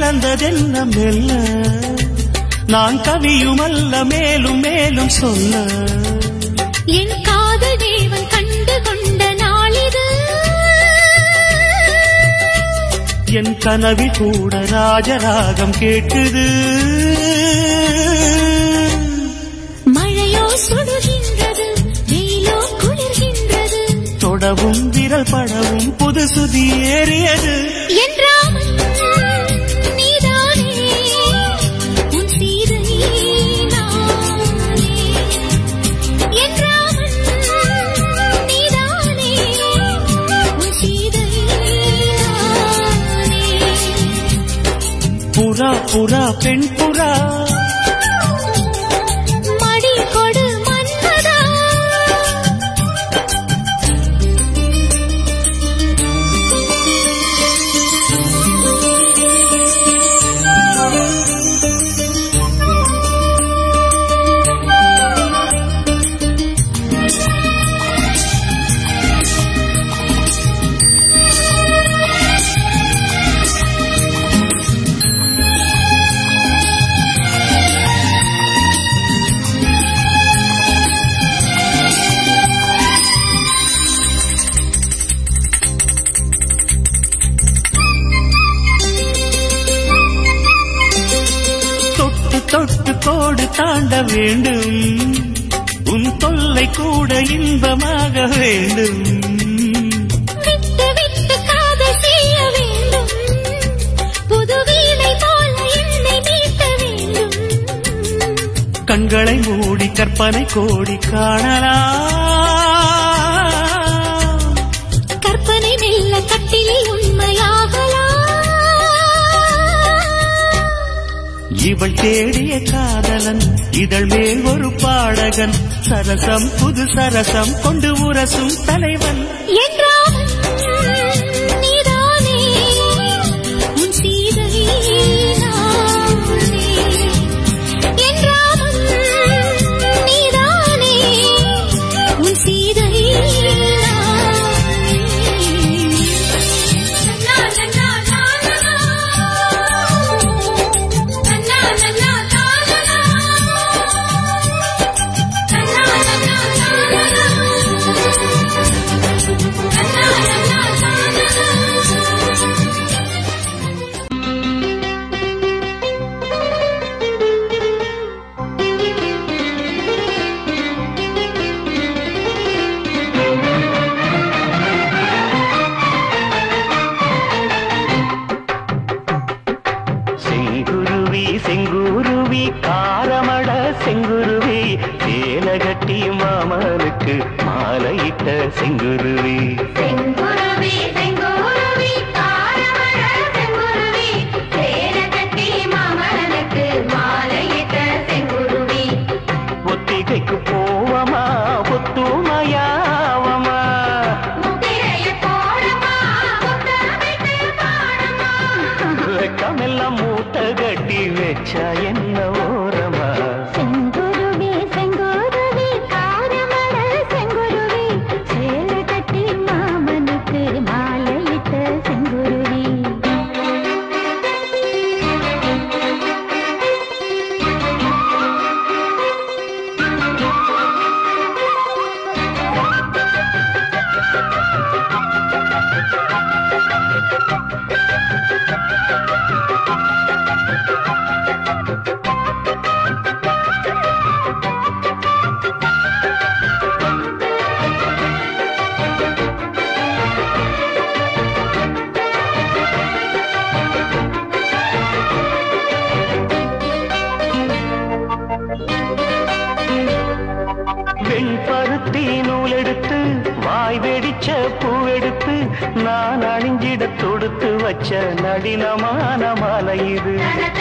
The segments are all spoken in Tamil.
நடந்ததென்ன மெல்ல நான் கவியுமல்ல மேலும் மேலும் சொல்ல என் காதல் தேவன் கண்டு கொண்ட நாளிது என் கனவில் கூட ராஜராகம் கேட்குது மழையோ சுடுகின்றது வெயிலோ குளிர்கின்றது தொடவும் விரல் படவும் புது சுதி ஏறியது என்றாலும் நீதானே உன் சீதை நானே என்றாலும் நீதானே உன் சீதை நானே புறா புறா பெண் புறா மடி கொடு மன்மதா தொட்டு தொட்டு கோடு தாண்ட வேண்டும் உன் தொல்லை கூட இன்பமாக வேண்டும் விட்டு விட்டு காதல் செய்ய வேண்டும் புது வீணை போல என்னை மீட்ட வேண்டும் கண்களை மூடி கற்பனை கோடி காணலாம் கற்பனை மெல்ல கட்டிலில் உண்மையாகலாம் இவள் தேடிய காதலன் இதழ் மேல் ஒரு பாடகன் சரசம் புது சரசம் கொண்டு உரசும் தலைவன் என்றாலும் நீதானே உன் சீதை நானே என்றாலும் நீதானே உன் சீதை செங்குருவி செங்குருவி காரமட செங்குருவி சேலகட்டி மாமனுக்கு மாலையிட்ட செங்குருவி செங்குருவி செங்குருவி காரமழ செங்குருவி சேர கட்டி மாமனுக்கு மாலையிட்ட செங்குருவி ஒத்திகைக்கு போவமா ஒத்துமையாவமா முத்திரைய போடமா முத்தமிட்டு பாடமா வெக்கமெல்லாம் மூட்டை கட்டி வச்சா என்ன ஓரமா செங்குருவி செங்குருவி காரமழ செங்குருவி சேர கட்டி மாமனுக்கு மாலையிட்ட செங்குருவி வெண்பருத்தி நூலெடுத்து வாய் வெடிச்ச பூவெடுத்து நான் அணிஞ்சிட தொடுத்து வச்ச நடினமான மாலை இது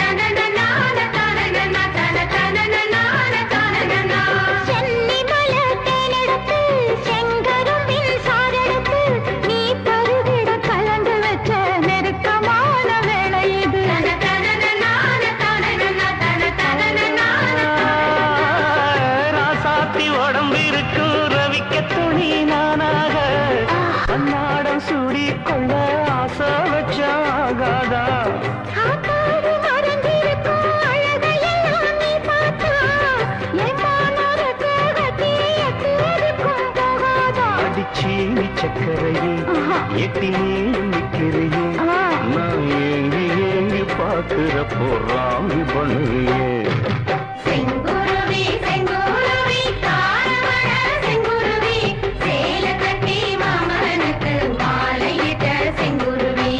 ராசாத்தி உடம்பு இருக்கும் ரவிக்க துணி நானாக அன்னாடம் சூடி கொள்ள ஆசை வச்சாகாதா ஆத்தாட எட்டி நீயும் நிக்கிறியே ஆ. நான் ஏங்கி ஏங்கி பாக்குறப்போ ராமி பண்ணுவியே செங்குருவி செங்குருவி காரமட செங்குருவி சேல கட்டி மாமனுக்கு மாலையிட்ட செங்குருவி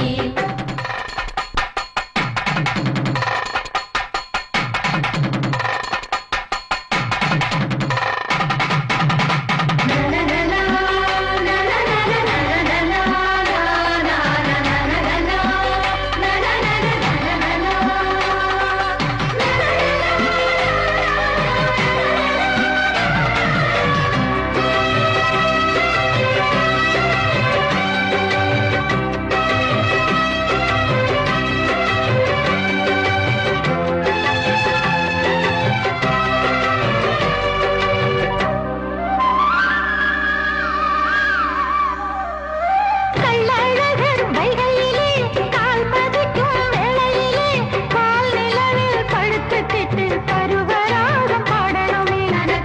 கள்ளழகர் வைகையிலே கால் பதிக்கும் வேளையிலே கால் நிலவில் படுத்துக்கிட்டு பருவராகம் பாடணுமே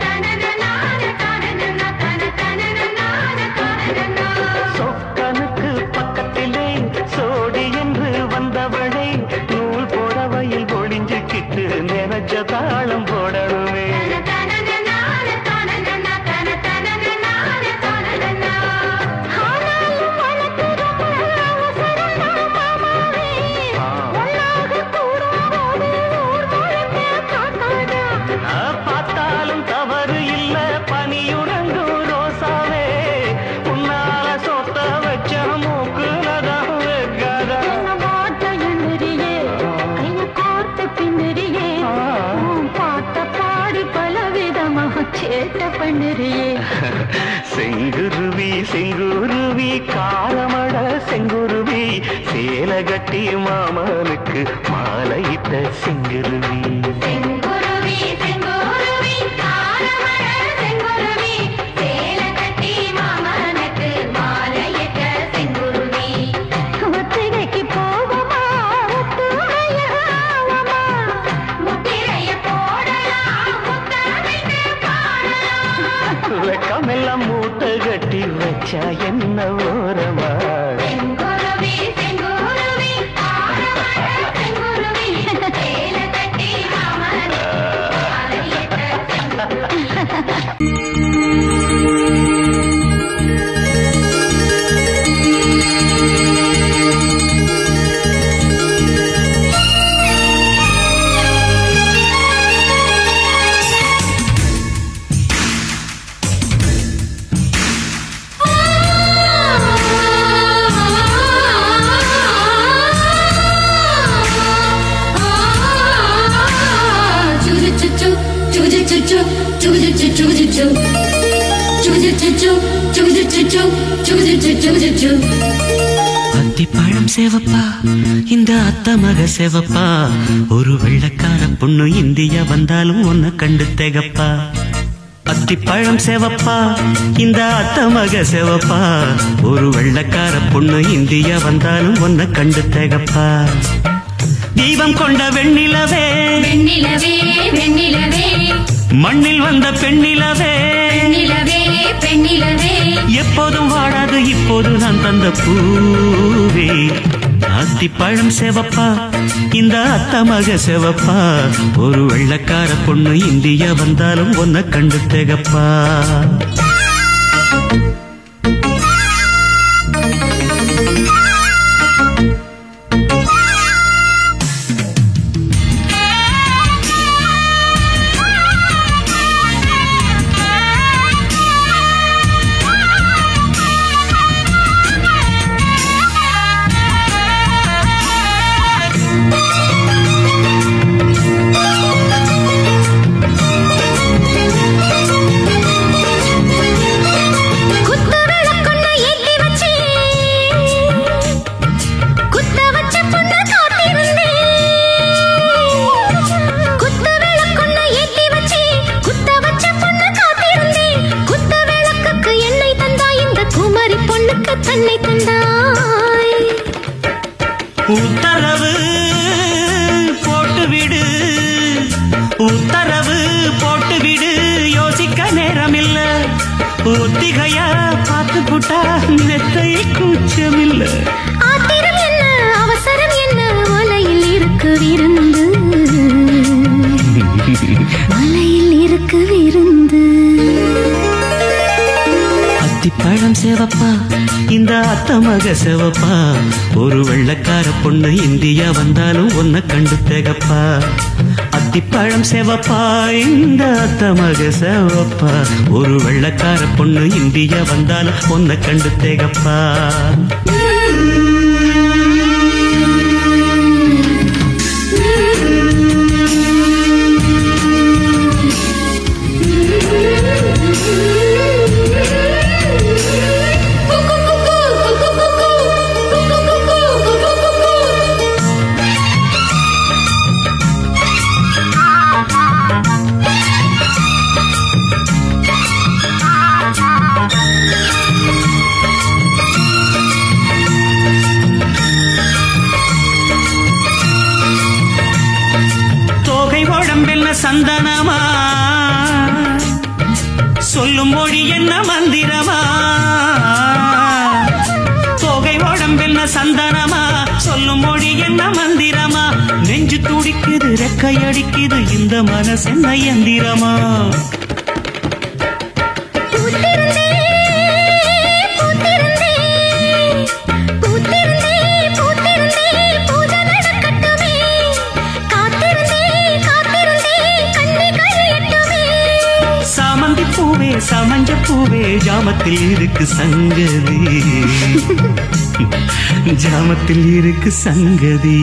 சொக்கனுக்கு பக்கத்திலே சோடி என்று வந்தவளே நூல் புடவையில் ஒளிஞ்சுக்கிட்டு நினைச்ச தாளம் போடணுமே ஆனாலும் உனக்கு ரொம்ப அவசரம் மாமாவே ஆ. ஒன்னாக கூடும்போது ஊர் முழுக்க காக்காதா நான் பார்த்தாலும் தவறு இல்ல பனியுறங்கும் ரோசாவே உன்னால சொத்த வச்ச மூக்குலதான் வைக்காதா என்ன பாட்ட எண்ணுறியே கைய கோர்த்து பின்னுறியே உன் பாட்ட பாடி பலவிதமாக சேட்ட பண்ணுறியே செங்குருவி செங்குருவி காரமட செங்குருவி சேல கட்டி மாமனுக்கு மாலையிட்ட செங்குருவி செங்குருவி செங்குருவி காரமட செங்குருவி சேல கட்டி மாமனுக்கு மாலையிட்ட செங்குருவி ஒத்திகைக்கு போவோமா ஒத்துழையாவமா முத்திரைய போடலாம் முத்தமிட்டு பாடலாம் வெக்கமெல்லாம் மூட்டை கட்டி வச்சா என்ன ஓரமா செங்குருவி செங்குருவி காரமட செங்குருவி சேல கட்டி மாமனுக்கு மாலையிட்ட செங்குருவி அத்திப்பழம் சேவப்பா இந்த அத்த மக சேவப்பா ஒரு வெள்ளக்கார பொண்ணு இந்தியா வந்தாலும் உன்னை கண்டு திகப்பா அத்திப்பழம் சேவப்பா இந்த அத்த மக சேவப்பா ஒரு வெள்ளக்கார பொண்ணு இந்தியா வந்தாலும் உன்னை கண்டு திகப்பா தீபம் கொண்ட வெண்ணிலவே வெண்ணிலவே வெண்ணிலவே மண்ணில் வந்த பெண்ணிலவே பெண்ணிலவே பெண்ணிலவே எப்போதும் வாடாது இப்போது நான் தந்த பூவே அத்திப்பழம் செவப்பா இந்த அத்த மக செவப்பா ஒரு வெள்ளக்கார பொண்ணு இந்தியா வந்தாலும் உன்னை கண்டு திகப்பா குத்து விளக்கொன்னு ஏத்தி வச்சு குத்த வச்ச பொண்ணு காத்திருந்தேன் குத்து விளக்கொன்னு ஏத்தி வச்சு குத்த வச்ச பொண்ணு காத்திருந்தேன் குத்த விளக்குக்கு எண்ணெய் தந்தாய் இந்த குமரி பொண்ணுக்கு தன்னை தந்தாய் உத்தரவு போட்டு விடு உத்தரவு போட்டு விடு யோசிக்க நேரமில்ல ஒத்திகையா பார்த்து புட்டா நெத்தை குச்சி பஞ்சமில்லை ஆத்திரம் என்ன அவசரம் என்ன மலையில் இருக்கு விருந்து மலையில் இருக்கு விருந்து அத்திப்பழம் சேவப்பா இந்த அத்தமக சேவப்பா ஒரு வெள்ளக்கார பொண்ணு இந்தியா வந்தாலும் உன்னை கண்டு திகப்பா அத்திப்பழம் சேவப்பா இந்த அத்தமக சேவப்பா ஒரு வெள்ளக்கார பொண்ணு இந்தியா வந்தாலும் உன்னை கண்டு திகப்பா தோகை உடம்பென்ன சந்தனமா சொல்லும் மொழி என்ன மந்திரமா தோகை உடம்பென்ன சந்தனமா சொல்லும் மொழி என்ன மந்திரமா நெஞ்சு துடிக்குது ரெக்கையடிக்குது இந்த மனசென்ன எந்திரமா பூத்திருந்தே, பூத்திருந்தே, பூத்திருந்தே, பூத்திருந்தே, பூஜை நடக்கட்டுமே. காத்திருந்தே, காத்திருந்தே, கண்ணி கழியட்டுமே. சாமந்தி பூவே சமஞ்ச பூவே ஜாமத்தில் இருக்கு சங்கதி ஜாமத்தில் இருக்கு சங்கதி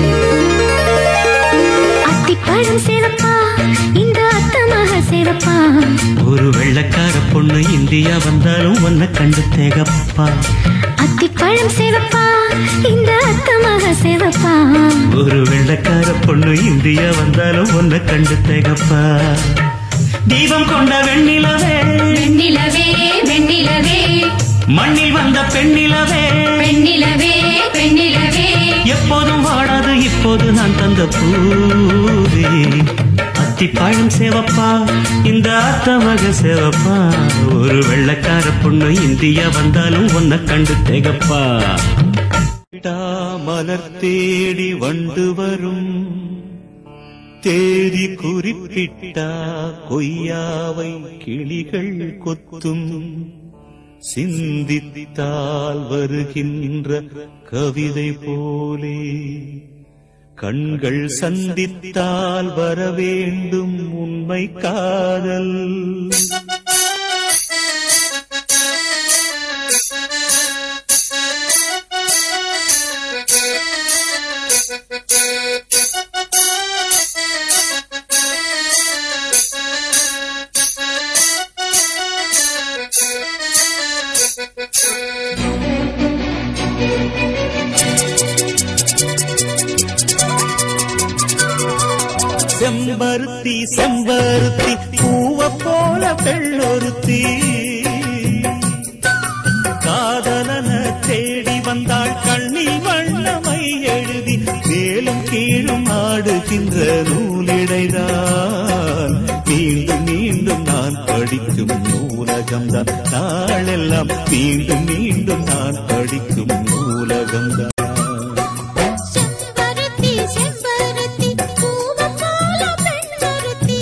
அத்திப்பழம் சிவப்பா இந்த அத்தமாக சிவப்பா ஒரு வெள்ளக்கார பொண்ணு இந்தியா வந்தாலும் உன்னை கண்டு தேகப்பா அத்திப்பழம் சிவப்பா இந்த அத்தமாக சிவப்பா ஒரு வெள்ளக்கார பொண்ணு இந்தியா வந்தாலும் உன்னை கண்டு தேகப்பா தீபம் கொண்ட வெண்ணிலவே வெண்ணிலவே வெண்ணிலவே மண்ணில் வந்த பெண்ணிலவே பெண்ணிலவே பெண்ணிலவே எப்போதும் வாடாது இப்போது நான் தந்த பூவே அத்திப்பழம் சேவப்பா இந்த அத்தமக சேவப்பா ஒரு வெள்ளக்கார பொண்ணு இந்தியா வந்தாலும் உன்னை கண்டு தேகப்பா மலர் தேடி வண்டு வரும் தேதி குறிப்பிட்டா கொய்யாவை கிளிகள் கொத்தும் சிந்தித்தால் வருகின்ற கவிதை போலே கண்கள் சந்தித்தால் வர வேண்டும் உண்மை காதல் செம்பருத்தி செம்பருத்தி பூவ போல பெள்ளொருத்தி காதலன தேடி வந்தாள் கண்ணில் வண்ணமை எழுதி மேலும் கீழும் ஆடுகின்ற நூலிடைதான் மீண்டும் மீண்டும் நான் படிக்கும் நூலகம்தான் நாளெல்லாம் மீண்டும் மீண்டும் நான் படிக்கும் நூலகம்தான் செம்பருத்தி செம்பருத்தி பூவ போல பெண்ணொருத்தி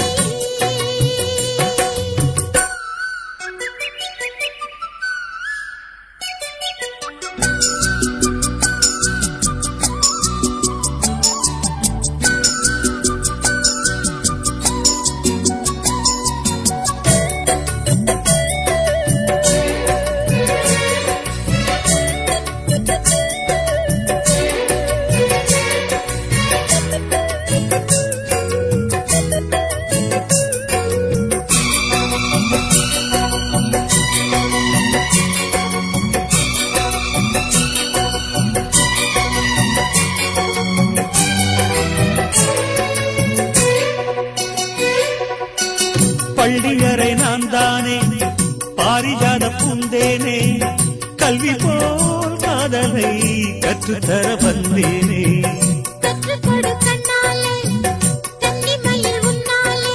பள்ளியறை நான் தானே பாரிஜாத பூந்தேனே கல்வி போல் காதலை கற்றுத்தர வந்தேனே கற்றுக்கொடு கண்ணாலே கன்னிமயில் உன்னாலே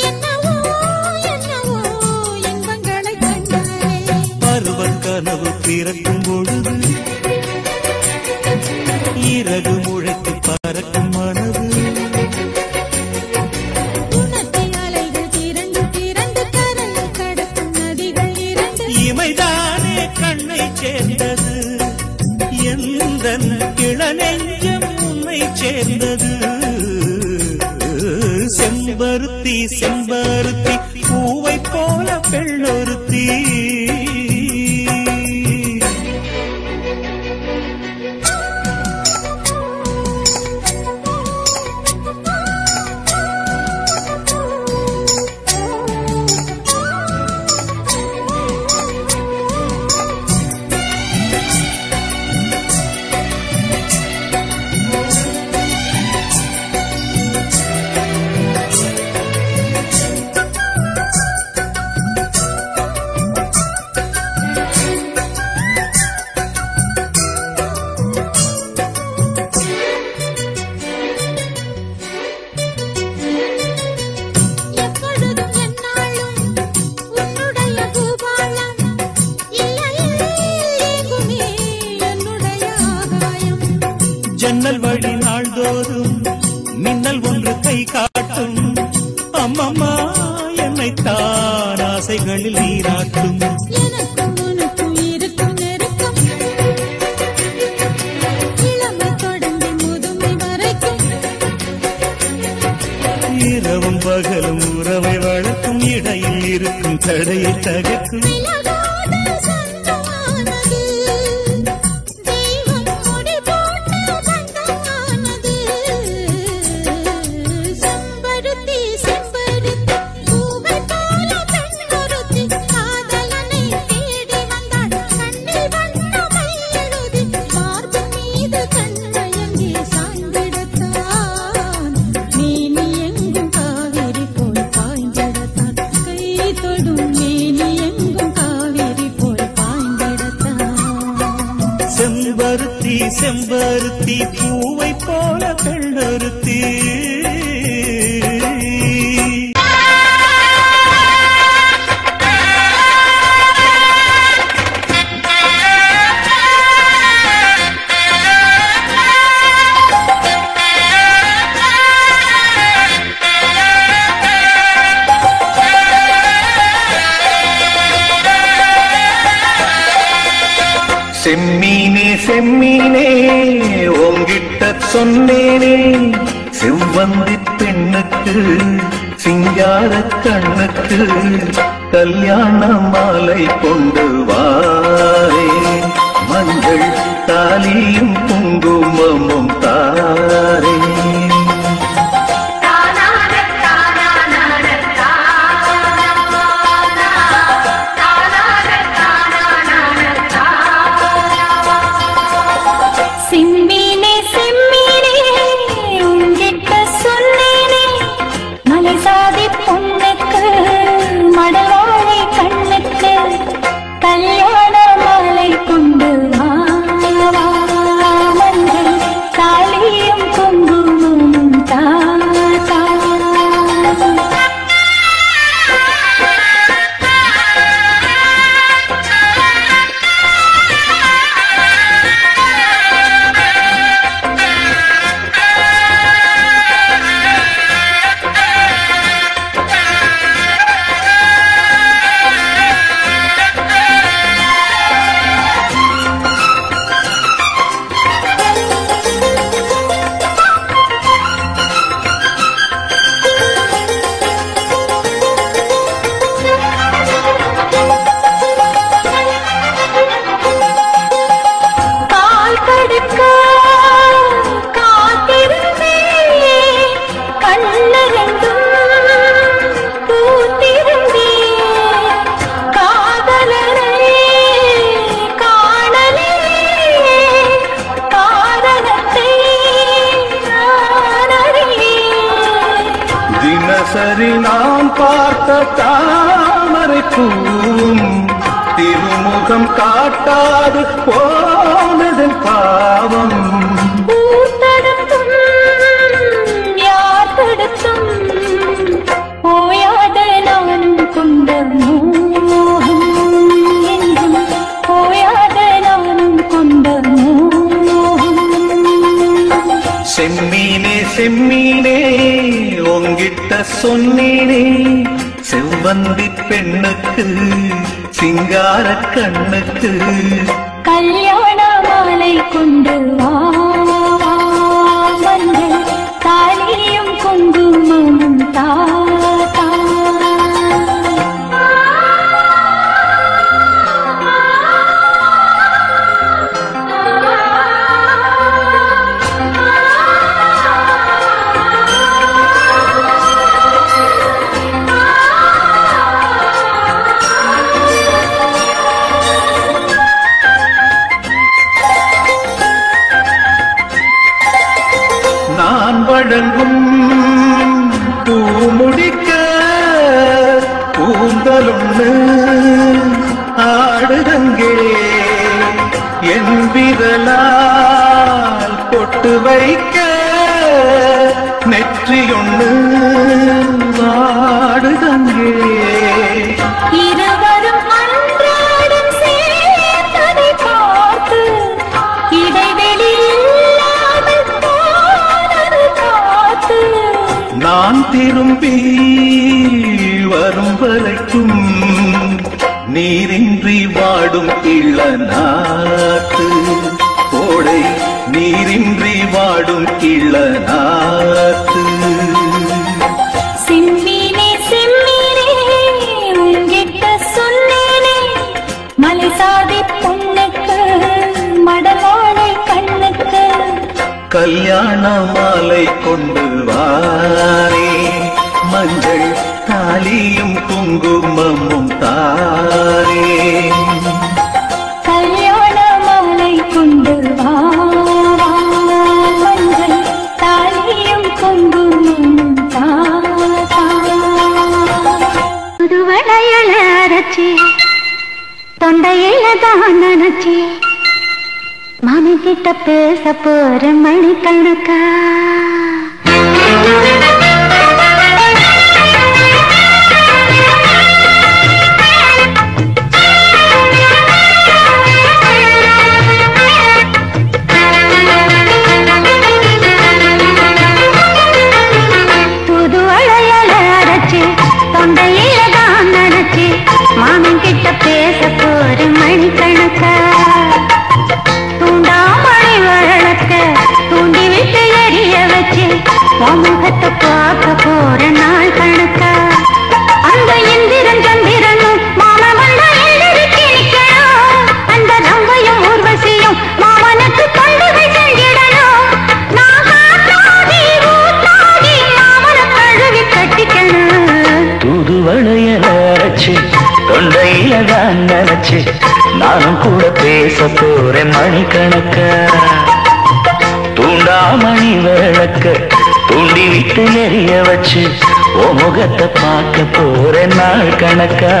என்னவோ என்னவோ இன்பங்களைக் கண்டாலே பருவ கனவு திறக்கும் பொழுது இறகு முளைத்து பறக்கும் மனது உணர்த்தி அலைகள் திரண்டு திரண்டு கரையை கடக்கும் நதிகள் இரண்டு இமைதானே கண்ணை சேர்ந்தது எந்த இளநெஞ்சம் உன்னை சேர்ந்தது செம்பருத்தி செம்பருத்தி பூவை போல பெண்ணொருத்தி எப்பொழுதும் எந்நாளும் உன்னுடைய பூபாலம் இல்லையே எங்குமே என்னுடைய ஆகாயம் ஜன்னல் வழி நாள்தோறும் மின்னல் ஒன்று கை காட்டும் அம்மம்மா என்னை தான் ஆசைகளில் நீராட்டும் எனக்கும் உனக்கும் இருக்கும் நெருக்கம் இளமை தொடங்கி முதுமை வரைக்கும் இரவும் பகலும் உறவை வளர்க்கும் இடையில் இருக்கும் தடையை தகர்க்கும் விலகாத சொந்தமானது தெய்வம் முடி போட்ட பந்தமானது செம்பருத்தி செம்பருத்தி பூவை போல பெண் ஒருத்தி காதலனை தேடி வந்தாள் கண்ணில் வண்ணமை எழுதி மார்பு மீது கண்மயங்கி சாய்ந்திடத்தான் மேனி எங்கும் காவிரி போல் பாய்ந்திடத்தான் கை தொடும் மேனி எங்கும் காவிரி போல் பாய்ந்திடத்தான் செம்பருத்தி செம்பருத்தி பூவை போல பெண்ணொருத்தி செம்மீனே செம்மீனே உங்கிட்ட சொன்னேனே செவ்வந்தி பெண்ணுக்கு சிங்கார கண்ணுக்கு கல்யாண மாலை கொண்டு வாரே மஞ்சள் தாலியும் குங்குமமும் தாரே செம்மீனே செம்மீனே உங்கிட்ட சொன்னேனே மலை சாதி பொண்ணுக்கு மடவாழை கண்ணுக்கு கல்யாண மாலை கொண்டு வா, வா, மஞ்சள் தாலியும் குங்குமமும் தா, தா. கால் கடுக்க காத்திருந்தே கண்ணரெண்டும் பூத்திருந்தே காதலரை காணலே காரணத்தை நான் அறியேன் தினசரி நாம் பார்த்த தாமரை பூவும் திருமுகம் காட்டாது போனதன் பாவம் பூத்தடுத்தும் யார் தடுத்தும் ஓயாத நானும் கொண்ட மோகம் என்றும் ஓயாத சொன்னேனே செவ்வந்தி பெண்ணுக்கு சிங்கார கண்ணுக்கு கல்யாண மாலை கொண்டு வா மஞ்சள் தாலியும் குங்குமமும் தா தா. நான் வழங்கும் பூ முடிக்க பூந்தலொன்னு ஆடுதங்கே என் விரலால் பொட்டு வைக்க நெற்றியொன்னு வாடுதங்கே இருவரும் அன்றாடம் சேர்ந்ததை பார்த்து இடைவெளி இல்லாமல் போனது காத்து நான் திரும்பி வரும் வரைக்கும் நீரின்றி வாடும் இள நாட்டு கோடை நீரின்றி வாடும் இள நாட்டு செம்மீனே செம்மீனே உங்கிட்ட சொன்னேனே மலை சாதி பொண்ணுக்கு மடவாளை கண்ணுக்கு கல்யாண மாலை கொண்டு வாரே மஞ்சள் தாலியும் குங்குமமும் தாரே கல்யாண மாலை கொண்டு வா வா, மஞ்சள் தாலியும் குங்குமமும் தா தா. புது வளையல அரைச்சி தொண்டையில தான் நினைச்சி மாமி கிட்ட பேச போற மணிக்கணக்கா புது அழையல அரைச்சி தொண்டையில தான் நினைச்சி மாமன் கிட்ட பேச போற மணிக்கணக்கா தூண்டாமணி வழக்க தூண்டி விட்டு எரிய வச்சு உன் முகத்தை பார்க்க போற நாள் கணக்கா அந்த இந்திரன் சந்திரனும் மாமா வந்தா எழுதிக்கு நிக்கணும் அந்த ரங்கையும் ஊர்வசியும் மாமனுக்கு தொண்டுகள் செஞ்சிடணும் நான் காத்தாடி ஊத்தாடி மாமனை கழுவி கட்டிக்கணும் தூது வளையல அரைச்சு தொண்டையில தான் நினைச்சு நானும் கூட பேச போறேன் மணிக்கணக்க தூண்டாமணி விளக்க தூண்டி விட்டு நெறிய வச்சு ஓ முகத்தை பார்க்க போறேன் நாள் கணக்கா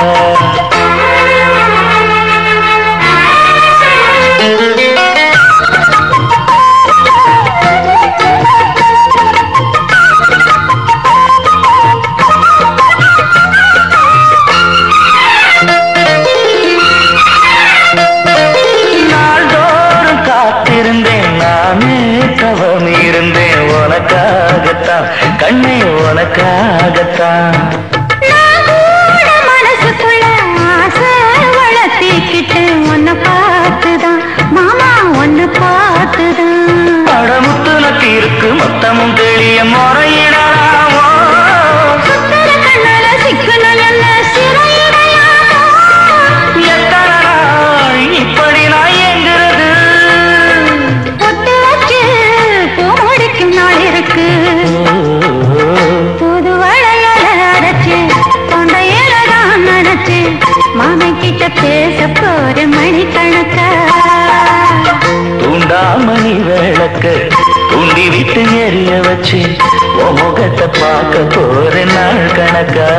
நாள்தோறும் காத்திருந்தேன் நானே தவம் இருந்தேன் உனக்காகத்தான் கண்ணே உனக்காகத்தான் நான் கூட மனசுக்குள்ள ஆசை வளர்த்திக்கிட்டு உன்னை பார்த்துதான் மாமா உன்னை பார்த்துதான் படமுத்துனக்கு இருக்கு மொத்தமும் தெளிய முறையிடலாமோ சுத்தர கண்ணால சிக்கனல் என்ன சிறையிடையாமோ எத்தனை நாள் இப்படி நான் எங்கிறது பொட்டு வச்சு பூ முடிக்கும் நாள் இருக்கு புது வளையல அரைச்சு தொண்டையில தான் நினைச்சு மாமன் கிட்ட பேச போற மணிக்கணக்கா தூண்டாமணி விளக்க தூண்டி விட்டு எரிய வச்சு உன் முகத்தை பார்க்க போறேன் நாள் கணக்கா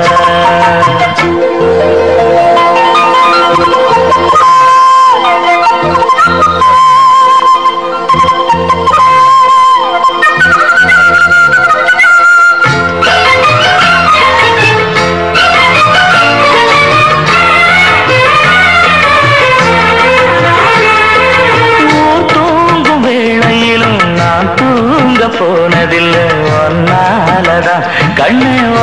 ஊர் தூங்கும் வேளையிலும் நான் தூங்க போனதில்லை ஒன்னாலதான் கண்ணு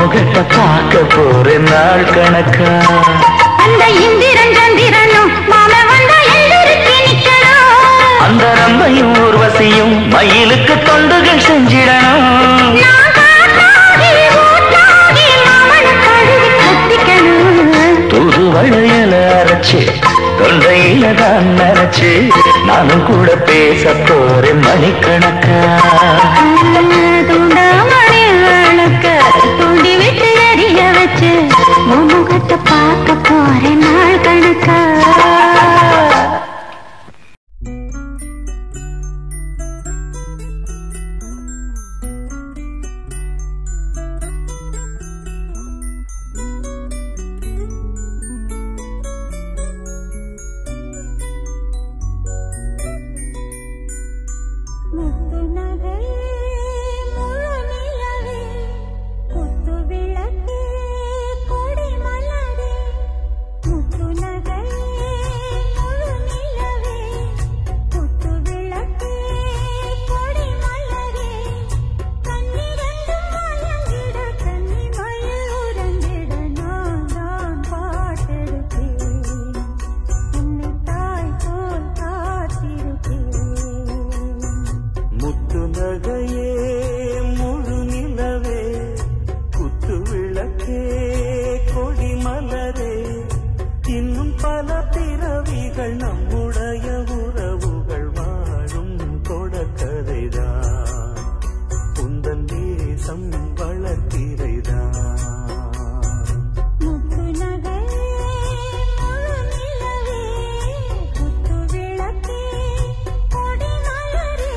முகத்தை பார்க்க போறேன் நாள் கணக்கா அந்த இந்திரன் சந்திரனும் மாம வந்தா எந்திரிச்சு நிக்கணும் அந்த ரம்பையும் ஊர்வசியும் மயிலுக்கு தொண்டுகள் செஞ்சிடணும் நான் காத்தாகி ஊட்டாகி மாமனை கழுவி கட்டிக்கணும் தூது வளையல அரைச்சு தொண்டையில தான் நினைச்சு நானும் கூட பேச போறேன் மணிக்கணக்கா துண்டாமணி விளக்க துண்டி விட்டு எரிய வச்சு உன் முகத்தை பார்க்க போறேன் நாள் கணக்கா முத்து நகை முழு நிலவே முத்து விளக்கே கொடி மலரே முத்து நகை முழு நிலவே முத்து விளக்கே கொடி மலரே கண்ணிரண்டும் மயங்கிட கன்னி மயில் உறங்கிட நான் தான் பாட்டெடுப்பேன் உன்னை தாய் போல் காத்திருப்பேன் முத்து நகையே முழு நிலவே குத்து விளக்கே கொடி மலரே இன்னும் பல பிறவிகள் நம்முடைய உறவுகள் வாழும் தொடக்கதைதான் உந்தன் தேசம் வளர்த்திரைதான் முத்து நகை முழு நிலவே முத்து விளக்கே கொடி மலரே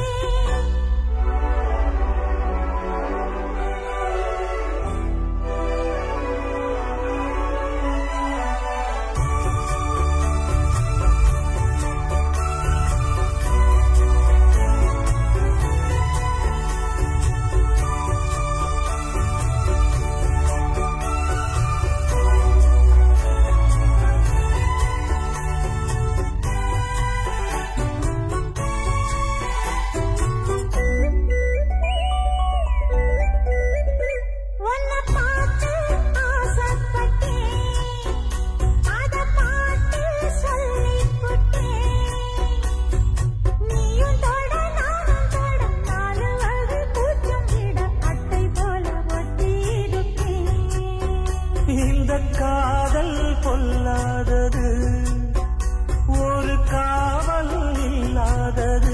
உன்னை பார்த்து ஆசைப்பட்டேன் அத பாட்டு சொல்லிப் புட்டேன் நீயும் தொட நானும் தொட நாலு வகை பூச்சம் விட அட்டை போல ஒட்டி இருப்பேன் இந்த காதல் பொல்லாதது ஒரு காவல் இல்லாதது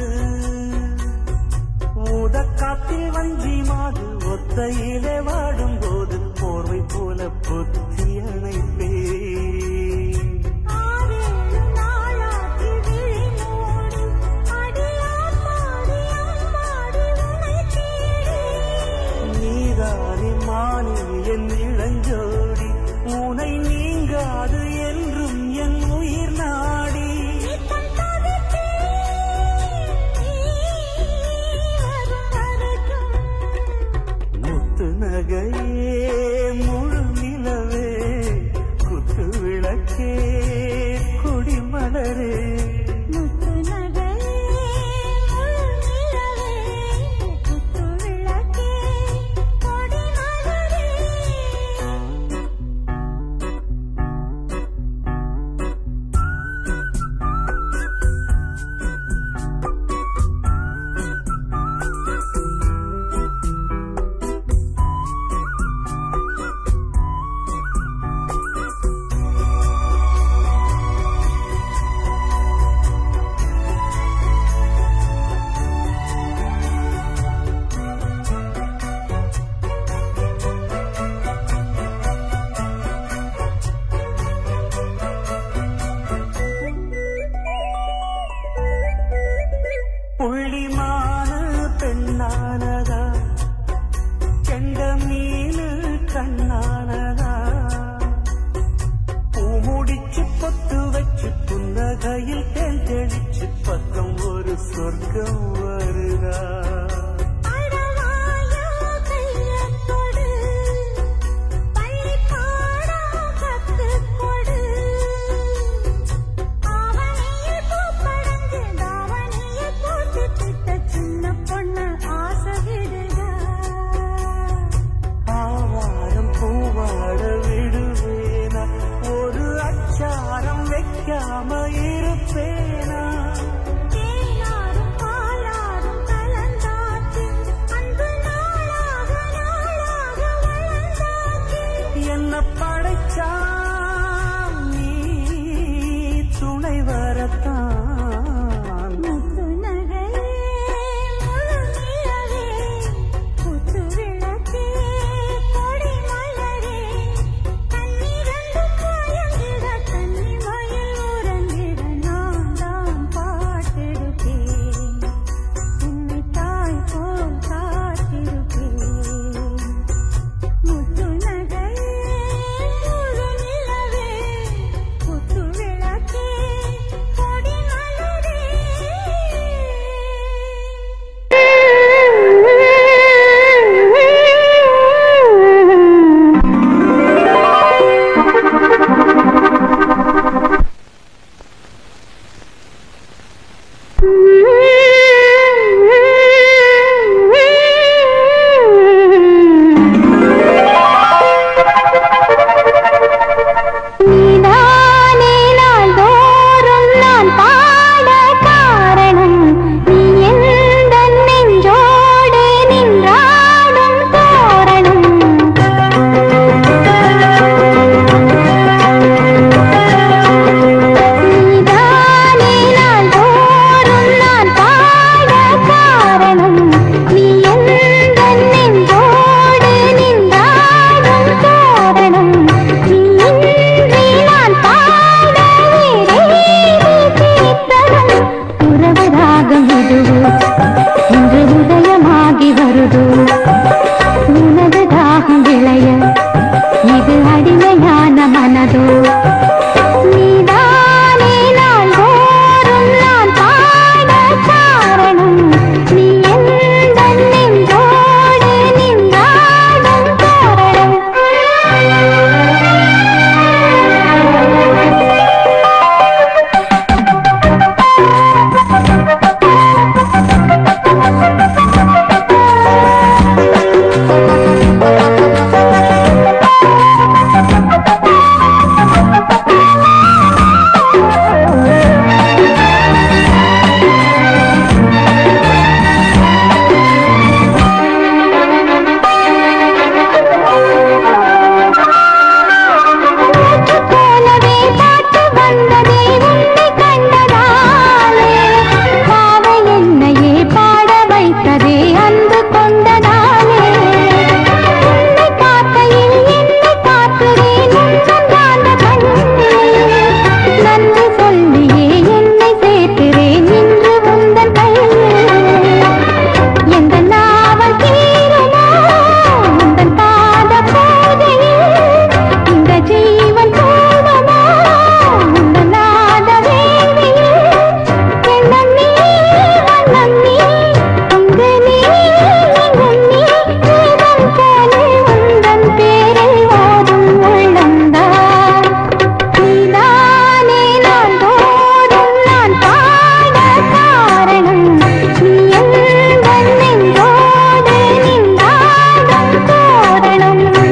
ஊதக்காத்தில் வஞ்சி மாது ஒத்தையிலே வாடும் போது போர்வை போல பொத்தி அணைப்பே ஆறேழு நாளாகி விழி மூடி அடியாத்தாடி அம்மாடி உன்னை தேடி நீதானே மானி என் இளஞ்சோடி உனை நீங்காது என்றும் என் உயிர் நாடி நித்தம் தவித்தேன் நீ வரும் வரைக்கும் முத்து நகையே முழு நிலவே குத்து விளக்கே குடிமலரே முத்து நகை முழு நிலவே குத்து விளக்கே கொடி மலரே புள்ளிமான பெண்ணானதா கெண்ட மீனு கண்ணானதா பூ முடிச்சு பொத்து வச்சு புன்னகையில் தேன் தெளிச்சு பக்கம் ஒரு சொர்க்கம் வருதா அடவாயா கையத் தொடு பள்ளி பாடம் கத்துக் கொடு ஆவணியில் பூப்படைஞ்சு தாவணியில் போட்டு திட்ட சின்ன பொண்ணு ஆசை விடுதா ஆவார நினைக்காம இருப்பேனா தேனாரும் பாலாரும் கலந்தாச்சு அன்பு நாளாக நாளாக வளர்ந்தாச்சு என்ன படைச்சா நீ துணை வரத்தான் முத்து நகையே முழு நிலவே புத்து விளக்கே கொடி மலரே கண்ணிரண்டும் மயங்கிட தண்ணி மயில் உறங்கிட நான் தான் பாட்டெடுப்பேன் உன்னை தாய் போல் காத்திருப்பேன் முத்து நகையே முழு நிலவே புத்து விளக்கே கொடி மலரே நீதானே நாள்தோறும் நான் பாட காரணம் நீ எந்த நெஞ்சோடு நின்றாடும் தோரணம் நீதானே நாள்தோறும் நான் பாட காரணம் நீ எந்த நெஞ்சோடு நின்றாடும் தோரணம் நீ இன்றி நான் பாட வேறேது கீர்த்தனம் உறவராகம் இதுவோ இன்று உதயமாகி வருதோ உனது தாகம் விளைய இது அடிமையான மனதோ நீதானே நாள்தோறும் நான் பாட காரணம் நீ எந்த நெஞ்சோடு நின்றாடும் தோரணம் காற்று போலவே பாட்டு வந்ததே உன்னை கண்டதாலே பாவை என்னையே பாட வைத்ததே அன்பு கொண்டதாலே உன்னை பார்க்கையில் என்னை பார்க்கிறேன் உந்தன் காந்த கண்ணில் நன்றி சொல்லியே என்னை சேர்க்கிறேன் இன்று உந்தன் கையில் எந்த நாவல் தீருமோ உந்தன் பாத பூஜையில் இந்த ஜீவன் போடுமோ உந்தன் நாத வேள்வியில் எண்ணம் நீ வண்ணம் நீ அங்கு நீ எங்கும் நீ ஜீவன் போலே உந்தன் பேரை ஓடும் உள்ளந்தான் நீதானே நான் தோறும் நான் பாட காரணம் நீ எந்தன் நெஞ்சோடு நின்றாடும்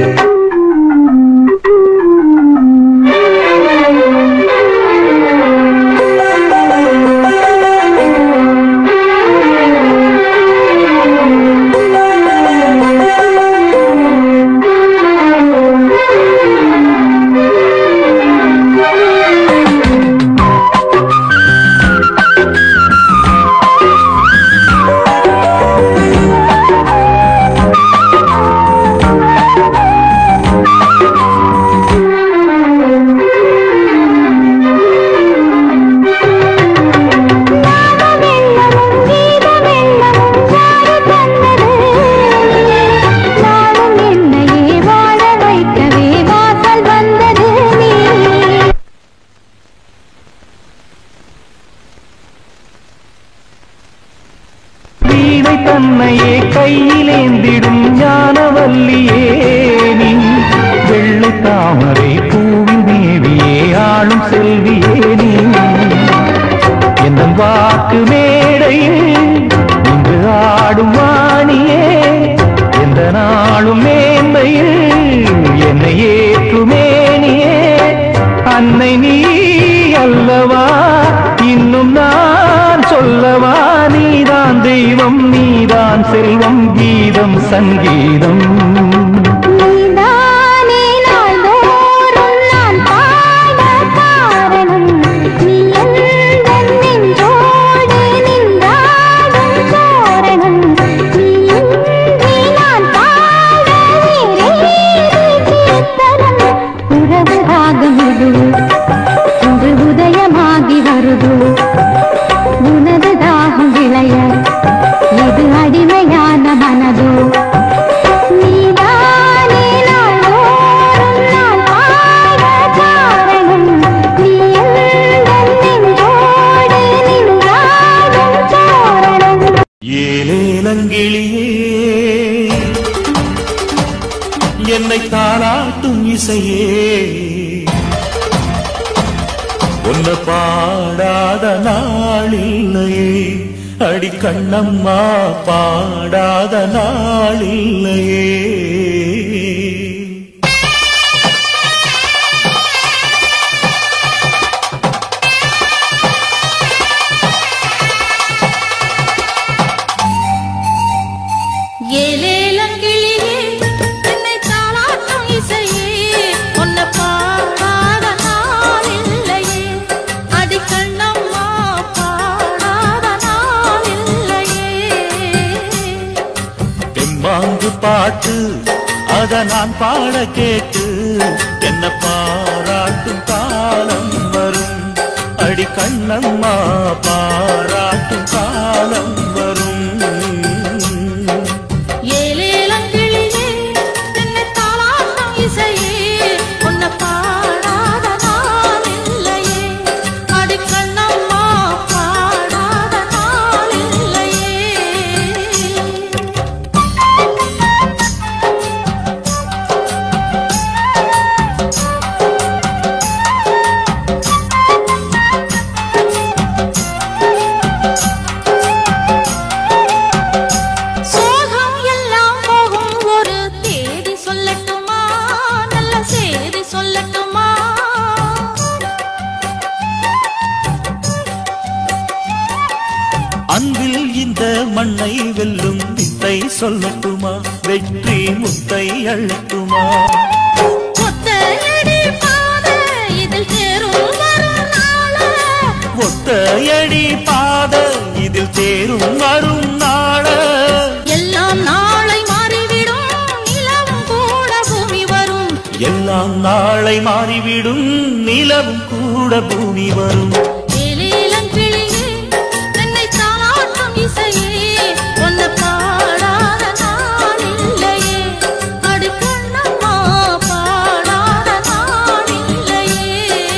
வெள்ளமும் கீத வெள்ளமும் யாரு தந்தது நானும் என்னையே வாழ வைக்கவே வாசல் வந்தது நீ வீணை தன்னையே கையிலேந்திடும் ஞானவல்லியே நீ வெள்ளை தாமரை பூவின் தேவியே ஆளும் செல்வியே நீ என் வாக்கு மேடையில் இன்று ஆடும் வாணியே எந்த நாளும் மேன்மையில் என்னை ஏற்றுமேனியே அன்னை நீ அல்ல சங்கீதம் நீதானே நாள்தோறும் நான் பாட காரணம் நீ எந்தன் நெஞ்சோடு நின்றாடும் தோரணம் நீ இன்றி நான் பாட வேறேது கீர்த்தனம் உறவு ராகம் இது இன்று உதயமாகி வருது உனது தாகம் விளைய இது அடிமையான மனதோ நீதானே நாள்தோறும் நான் பாட காரணம் நீ எந்தன் நெஞ்சோடு நின்றாடும் தோரணம் ஏலேலங்கிளியே என்னை தாளாட்டும் இசையே உன்னை பாடாத நாளில்லையே அடி கண்ணம்மா பாடாத நாளில்லையே ஏலேலங்கிளியே என்னை தாளாட்டும் இசையே உன்னை பாடாத நாளில்லையே அடி கண்ணம்மா பாடாத நாளில்லையே தெம்மாங்கு பாட்டு அத நான் பாட கேட்டு என்ன பாராட்டும் காலம் வரும் அடி கண்ணம்மா பாராட்டும் காலம் வரும் ஏலேலங்கிளியே என்னை தாளாட்டும் இசையே உன்னை பாடாத நாளில்லையே அடி கண்ணம்மா பாடாத நாளில்லையே சோகம் எல்லாம் போகும் ஒரு தேதி சொல்லட்டுமா நல்ல செய்தி சொல்லட்டுமா அன்பில் இந்த மண்ணை வெல்லும் வித்தை சொல்லட்டுமா வெற்றி முத்தை அள்ளட்டுமா ஒத்தையடி பாதை இதில் தேரும் வரும் நாள ஒத்தையடி பாத இதில் தேரும் வரும் நாள எல்லாம் நாளை மாறிவிடும் நிலவும் கூட பூமி வரும் எல்லாம் நாளை மாறிவிடும் நிலவும் கூட பூமி வரும் ஏலேலங்கிளியே என்னை தாளாட்டும் இசையே உன்னை பாடாத நாளில்லையே அடி கண்ணம்மா பாடாத நாளில்லையே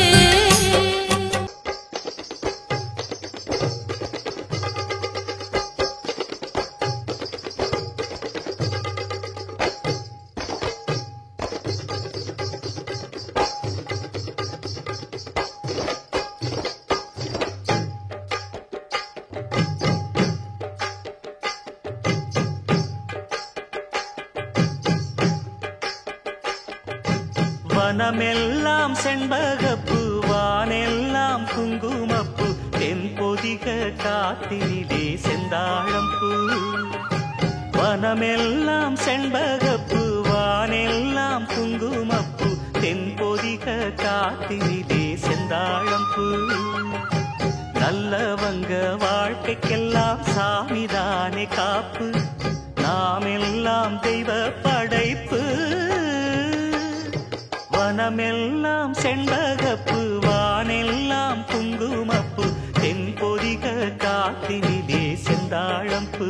வனமெல்லாம் செண்பகப்பு வானெல்லாம் குங்குமப்பு தென்பொதிக காத்தினிலே செந்தாழம்பூ வனமெல்லாம் செண்பகப்பு வானெல்லாம் குங்குமப்பு தென்பொதிக காத்தினிலே செந்தாழம்பூ நல்லவங்க வாழ்க்கைக்கெல்லாம் சாமிதானே காப்பு நாம் எல்லாம் தெய்வ படைப்பு வனமெல்லாம் செண்பகப்பு வானெல்லாம் குங்குமப்பு தென்பொதிக காத்தினிலே செந்தாழம்பூ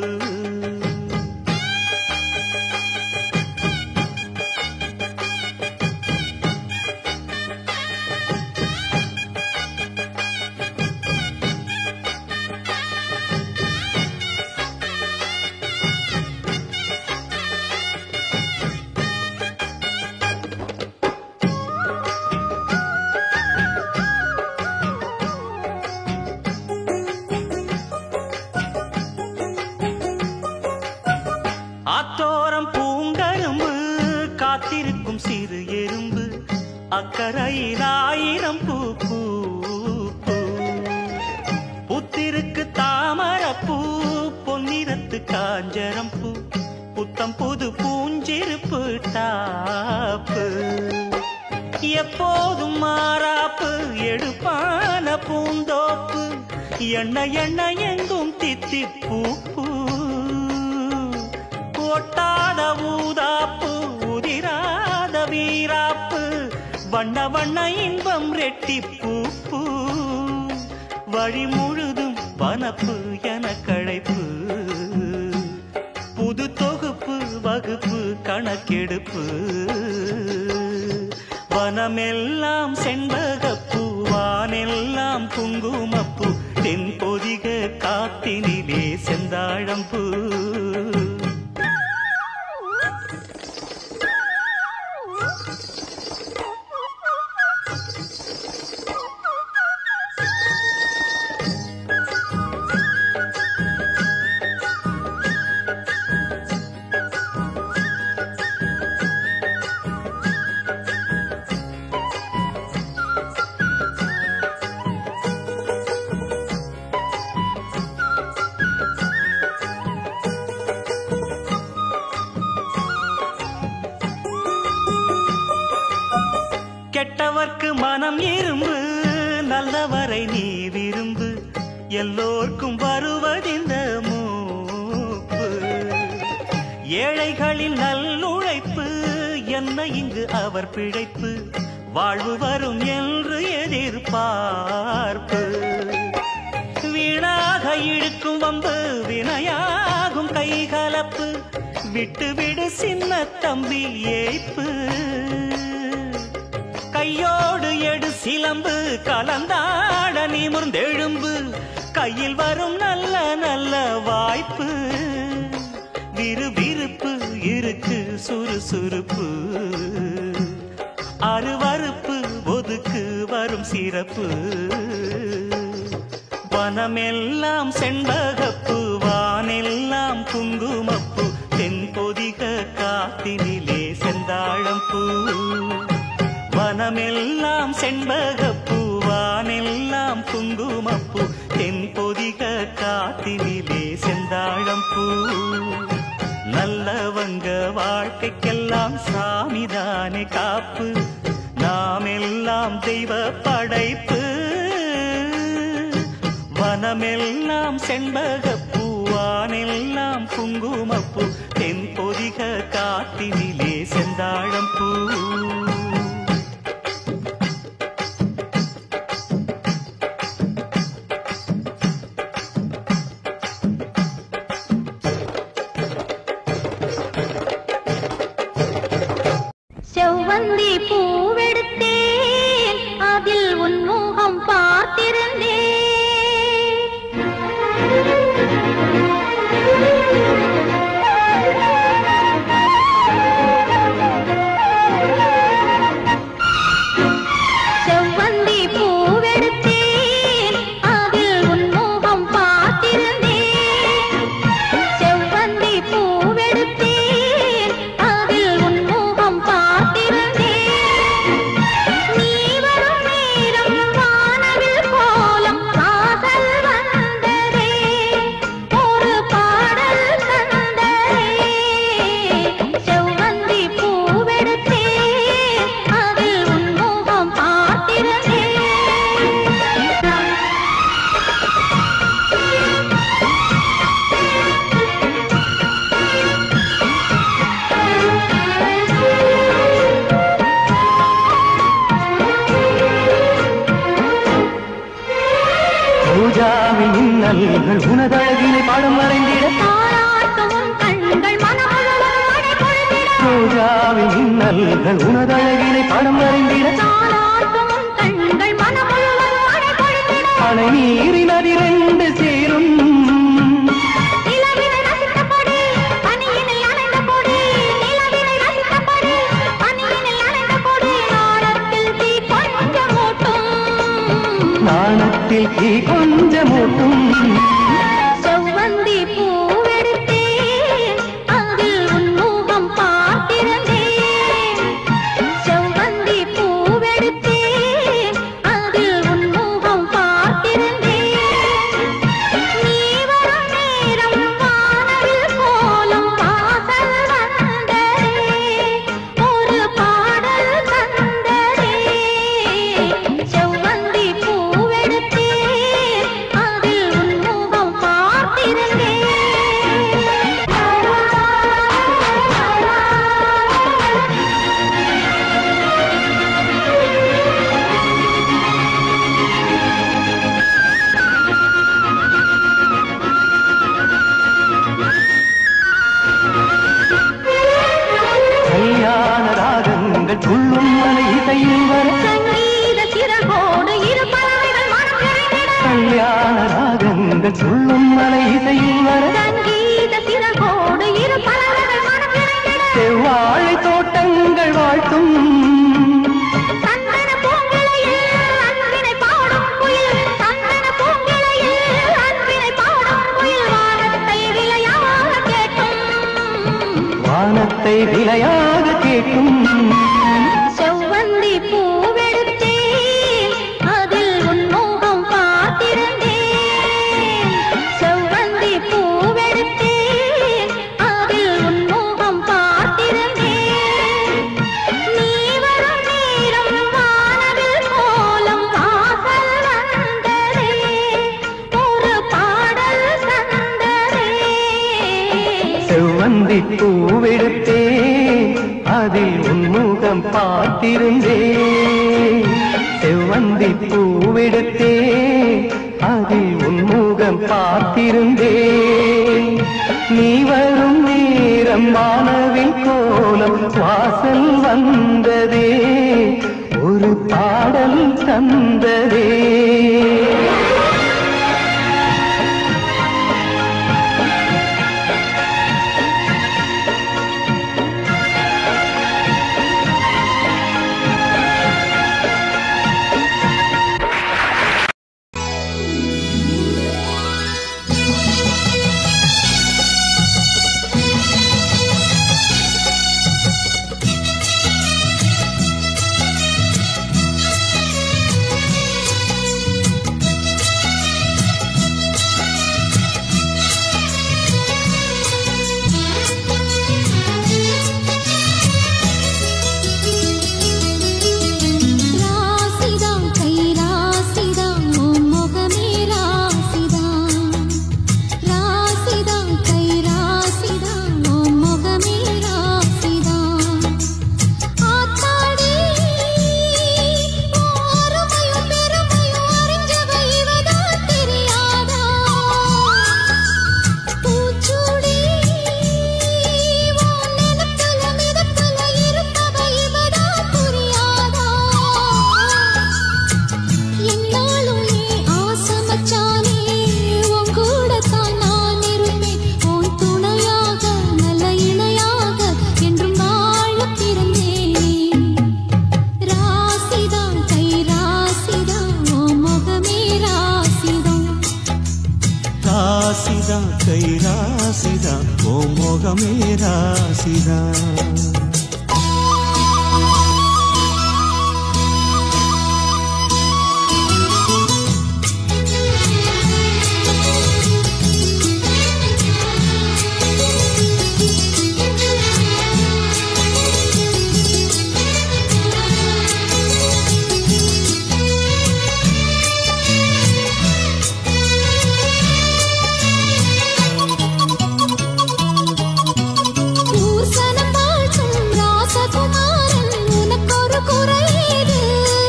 எப்போதும் மாறாப்பு எடுப்பான பூந்தோப்பு எண்ண எண்ண எங்கும் தித்திப்பூ ஒட்டாத ஊதாப்பு உதிராத வீராப்பு வண்ண வண்ண இன்பம் ரெட்டிப்பூ வழி முழுதும் வனப்பு என கழைப்பு புது தொகுப்பு வகுப்பு கணக்கெடுப்பு வனமெல்லாம் செண்பகப்பூ வானெல்லாம் குங்குமப்பூ தென் பொதிக காத்தினிலே செந்தாழம்பூ கெட்டவர்க்கு மனம் இரும்பு நல்லவரை நீ விரும்பு எல்லோர்க்கும் வருவதிந்த மூப்பு ஏழைகளின் நல்லுழைப்பு என்ன இங்கு அவர் பிழைப்பு வாழ்வு வரும் என்று எதிர்பார்ப்பு வீணாக இழுக்கும் வம்பு வினையாகும் கைகலப்பு விட்டு விடு சின்ன தம்பி ஏய்ப்பு கையோடு எடு சிலம்பு கலந்தாட நிமிர்ந்தெழும்பு கையில் வரும் நல்ல நல்ல வாய்ப்பு விறுவிறுப்பு இருக்கு சுறுசுறுப்பு அருவறுப்பு ஒதுக்கு வரும் சிறப்பு வனமெல்லாம் செண்பகப்பு வானெல்லாம் குங்குமப்பு தென் பொதிக காத்தினிலே செந்தாழம்பூ வனமெல்லாம் செண்பகப்பூ வானெல்லாம் குங்குமப்பூ தென் பொதிக காத்தினிலே செந்தாழம்பூ நல்லவங்க வாழ்க்கைக்கெல்லாம் சாமிதானே காப்பு நாமெல்லாம் தெய்வ படைப்பு வனமெல்லாம் செண்பகப்பூ வானெல்லாம் குங்குமப்பூ தென் பொதிக காத்தினிலே செந்தாழம்பூ செவ்வந்தி பூவெடுத்தேன் அதில் உன் முகம் பார்த்திருந்தேன் செவ்வந்தி பூவெடுத்தேன் அதில் உன் முகம் பார்த்திருந்தேன் செவ்வந்தி பூவெடுத்தேன் அதில் உன் முகம் பார்த்திருந்தேன் நீ வரும் நேரம் வானவில் கோலம் காதல் வந்ததே ஒரு பாடல் தந்ததே செவ்வந்தி பூவெடுத்தேன் அதில் உன் முகம் பார்த்திருந்தேன் பூஜாவின் இன்னல்கள் உனதழகினை பாடம் வரைந்திட தாராட்டும் உன் கண்கள் மனமுழுவதும் மழை பொழிந்திட பூஜாவின் இன்னல்கள் உனதழகினை பாடம் வரைந்திட தாராட்டும் உன் கண்கள் மனமுழுவதும் மழை பொழிந்திட அணை நீரின் அதிரெண்டு சேரும் நிலவினை ரசித்தபடி பனியினில் நனைந்த கொடி நிலவினை ரசித்தபடி பனியினில் நனைந்த கொடி நாடத்தில் தீ கொஞ்சம் மூட்டும் நாணத்தில் தீ கொஞ்சமூட்டும் செவ்வந்தி பூவெடுத்தேன் அதில் உன் முகம் பார்த்திருந்தேன் செவ்வந்தி பூவெடுத்தேன் அதில் உன் முகம் பார்த்திருந்தேன் நீ வரும் நேரம் வானவில் கோலம் வாசல் வந்ததே ஒரு பாடல் தந்ததே விடை விலையாக கேட்கும் செவ்வந்தி பூவெடுத்தேன் அதில் உன் முகம் பார்த்திருந்தேன் செவ்வந்தி பூவெடுத்தேன் அதில் உன் முகம் பார்த்திருந்தேன் நீ வரும் நேரம் வானவில் கோலம் வாசல் வந்ததே ஒரு பாடல் சந்ததே செவ்வந்தி பூவெடுத்தே அதில் உன்முகம் பார்த்திருந்தேன் செவ்வந்தி பூவெடுத்தே அதில் உன்முகம் பார்த்திருந்தேன் நீ வரும் நேரம் வானவில் கோலம் வாசல் வந்ததே ஒரு பாடல் தந்ததே ராசிதா கை ராசிதா உன் முகமே ராசிதா ராசிதா கை ராசிதா உன் முகமே ராசிதா ஆத்தாடி ஓரமையும் பெருமையும் அறிஞ்சவ இவதா தெரியாதா பூச்சூடி உன் நினைப்புல மிதப்புல இருப்பவ இவதா புரியாதா என்னாலும் நீ ஆசமச்சானே உன் கூடத்தான் நான் இருப்பேன் உன் துணையாக நல்ல இணையாக என்றும் வாழ பிறந்தேன் ராசிதா கை ராசிதா உன் முகமே ராசிதா ராசிதா கை ராசிதா ஓ முகமே ராசிதா பூசணம் வாழ்த்தும் ராசகுமாரன் உனக்கொரு குறையீடு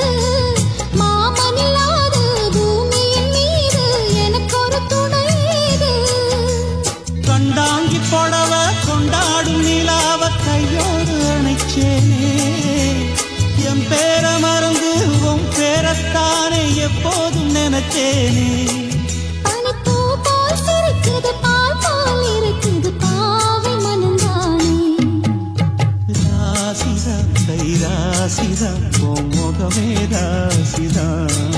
மாமனில்லாத பூமியின் மீது எனக்கொரு துணையீடு கண்டாங்கி புடவ கொண்டாடும் நிலாவ கையோடு அணைச்சேனே என் பேர மறந்து உன் பேரத்தானே எப்போதும் நினைச்சேனே பனிப்பூ போல் சிரிக்குது பால் போல் இருக்குது பாவை மனந்தானே ராசிதா கை ராசிதா ஓ முகமே ராசிதா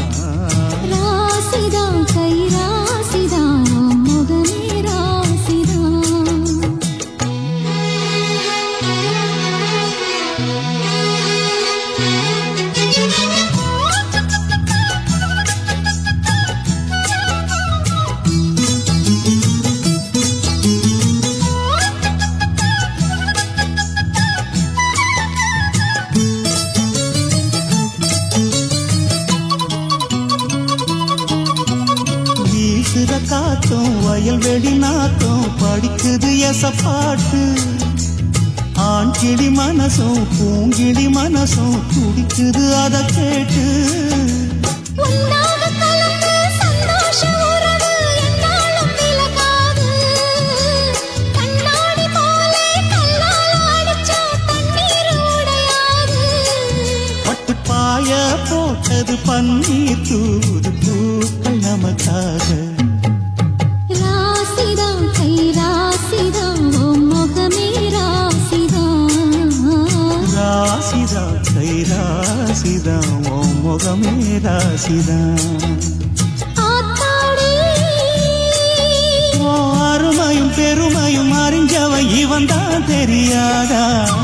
ராசிதா கை ராசிதா முகமே ராசிதா வீசுற காத்தும் வயல்வெளி நாத்தும் படிக்குது எசப்பாட்டு ஆண் கிளி மனசும் பூங்கிளி மனசும் துடிக்குது அத கேட்டு உன்னாக கலந்து சந்தோஷ உறவு என்னாலும் விலகாது கண்ணாடி போலே கல்லால் அடிச்சா தண்ணீர் உடையாது பட்டு பாய போட்டது பன்னீர் தூது பூக்கள் நமக்காக ராசிதா கை ராசிதா உன் முகமே ராசிதா ராசிதா கை ராசிதா ஓ முகமே ராசிதா ஆத்தாடி ஓ அருமையும் பெருமையும் அறிஞ்சவன் இவ இவன் தான் தெரியாதா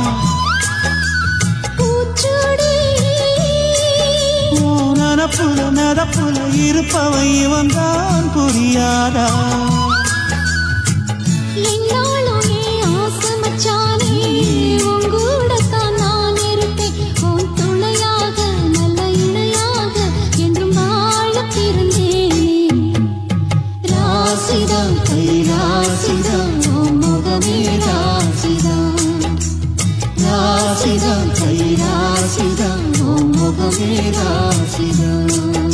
பூச்சூடி ஓ நனப்புல நதப்புல இருப்பவன் இவன் தான் புரியாதா என்னாலும் ஏன் ஆசை மச்சானே உன் கூடத்தான் நான் இருப்பேன் உன் துணையாக நல்ல இணையாக என்றும் வாழ பிறந்தேனே ராசிதான் கை ராசிதான் உன் முகமே ராசிதான் ராசிதான் கை ராசிதான் உன் முகமே ராசிதான்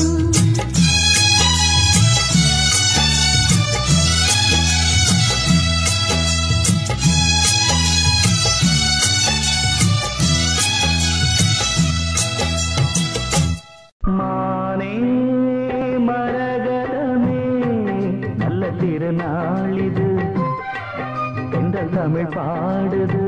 மானே மரகதமே நல்ல திருநாள் இது எந்த தமிழ் பாடுது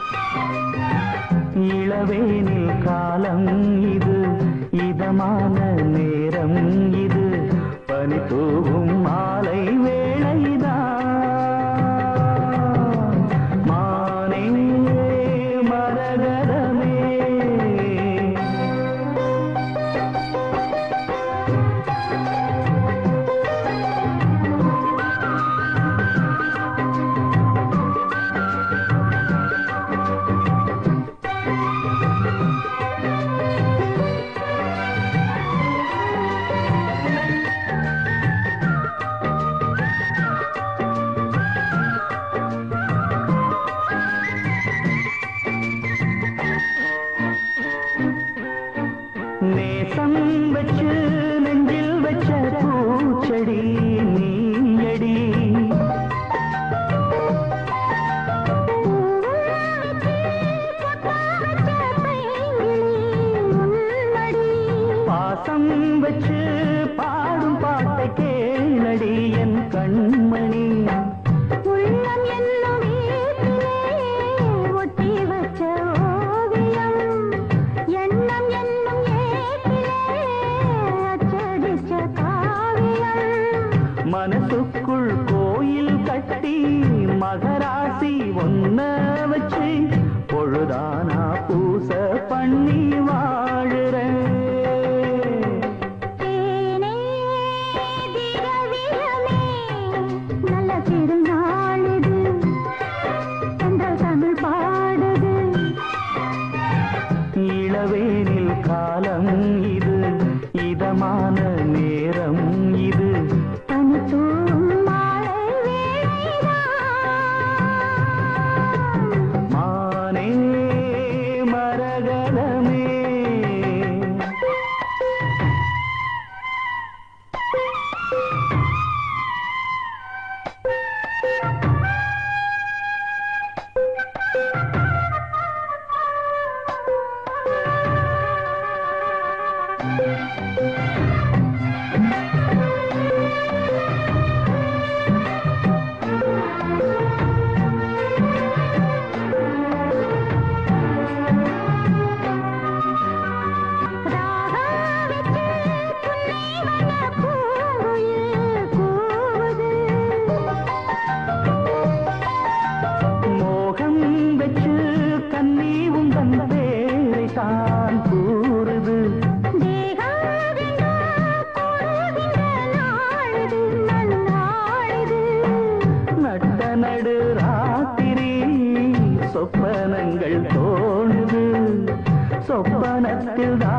இளவேனில் காலம் இது இதமான நேரம் இது பனி தூவும் மாலை வேளைதான் மானே மரகதமே நேசம் வச்சு நெஞ்சில் வச்ச பூச்செடி நீயடி பாசம் வச்சு பாடும் பாட்டை கேளடி என் கண்மணி உள்ளம் என்னும் வீட்டிலே ஒட்டி வச்ச ஓவியம் எண்ணம் என்னும் ஏட்டிலே அச்சடிச்ச காவியம் மனசுக்குள் கோயில் கட்டி மகராசி ஒன்ன வச்சு பொழுதானா பூச பண்ணி வாழுறேன் தேனே திரவியமே நல்ல திருநாள் இது எங்கள் தமிழ் பாடுது இளவேனில் காலம் இது இதமான நேரம் இது பனித்தூவும் மாலை வேளைதான் மானே மரகதமே மோகம் வச்சு கண்ணி உந்தன் பேரை தான் கூறுது நட்ட நடு ராத்திரி சொப்பனங்கள் தோணுது சொப்பனத்தில் தான்